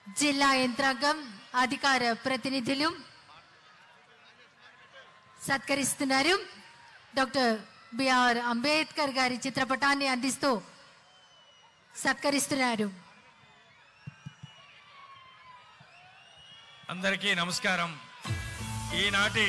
జిల్లా యంత్రాంగం అధికార ప్రతినిధులు సత్కరిస్తున్నారు డాక్టర్ బిఆర్ అంబేద్కర్ గారి చిత్రపటాన్ని అందిస్తూ సత్కరిస్తున్నారు అందరికీ నమస్కారం ఈనాటి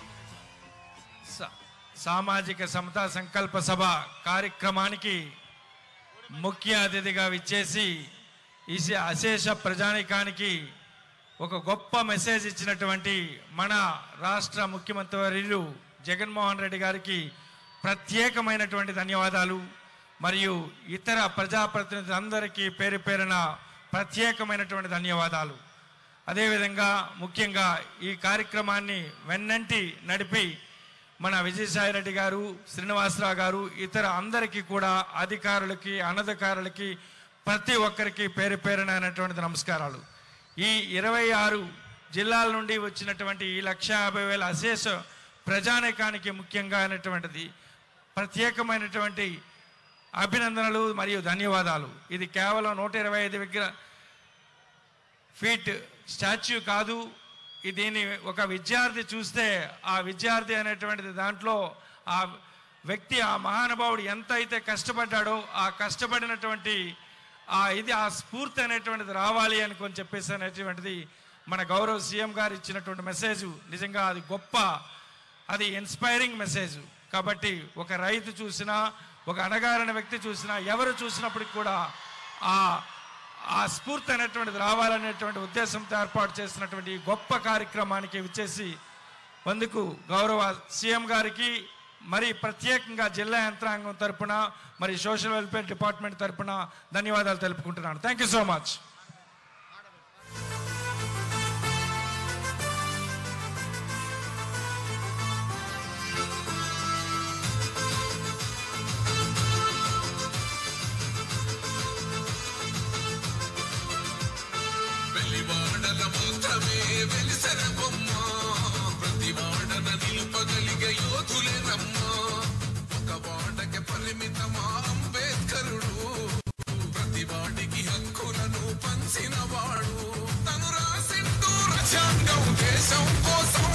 స- సామాజిక సమతా సంకల్ప సభ కార్యక్రమానికి ముఖ్య అతిథిగా విచ్చేసి ఈ స- అశేష ప్రజానికానికి ఒక గొప్ప మెసేజ్ ఇచ్చినటువంటి మన రాష్ట్ర ముఖ్యమంత్రి వర్యులు జగన్మోహన్ రెడ్డి గారికి ప్రత్యేకమైనటువంటి ధన్యవాదాలు మరియు ఇతర ప్రజాప్రతినిధులందరికీ పేరు పేరున ప్రత్యేకమైనటువంటి ధన్యవాదాలు అదేవిధంగా ముఖ్యంగా ఈ కార్యక్రమాన్ని వెన్నంటి నడిపి మన విజయసాయిరెడ్డి గారు శ్రీనివాసరావు గారు ఇతర అందరికీ కూడా అధికారులకి అనధికారులకి ప్రతి ఒక్కరికి పేరు పేరునైనటువంటి నమస్కారాలు ఈ ఇరవై ఆరు జిల్లాల నుండి వచ్చినటువంటి ఈ లక్ష యాభై వేల అశేష ప్రజానీకానికి ముఖ్యంగా అయినటువంటిది ప్రత్యేకమైనటువంటి అభినందనలు మరియు ధన్యవాదాలు ఇది కేవలం నూట ఇరవై ఐదు విగ్రహ ఫీట్ స్టాచ్యూ కాదు ఈ దీన్ని ఒక విద్యార్థి చూస్తే ఆ విద్యార్థి అనేటువంటిది దాంట్లో ఆ వ్యక్తి ఆ మహానుభావుడు ఎంత అయితే కష్టపడ్డాడో ఆ కష్టపడినటువంటి ఆ ఇది ఆ స్ఫూర్తి అనేటువంటిది రావాలి అని కొని చెప్పేసి అనేటువంటిది మన గౌరవ సీఎం గారు ఇచ్చినటువంటి మెసేజ్ నిజంగా అది గొప్ప అది ఇన్స్పైరింగ్ మెసేజ్ కాబట్టి ఒక రైతు చూసినా ఒక అణగారిన వ్యక్తి చూసినా ఎవరు చూసినప్పటికి కూడా ఆ ఆ స్ఫూర్తి అనేటువంటిది రావాలనేటువంటి ఉద్దేశంతో ఏర్పాటు చేసినటువంటి ఈ గొప్ప కార్యక్రమానికి విచ్చేసి అందుకు గౌరవ సీఎం గారికి మరి ప్రత్యేకంగా జిల్లా యంత్రాంగం తరపున మరి సోషల్ వెల్ఫేర్ డిపార్ట్మెంట్ తరపున ధన్యవాదాలు తెలుపుకుంటున్నాను థ్యాంక్ యూ సో మచ్ వెలివాడల మాత్రమే వెలిసర బొమ్మ ప్రతి వాడన నిలుపగలిగే యోధులేనమ్మ ఒక వాడకి పరిమితమా అంబేద్కరుడు ప్రతి వాడికి హక్కులను పంచిన వాడు తను రాసిండు రాజ్యాంగం దేశం కోసం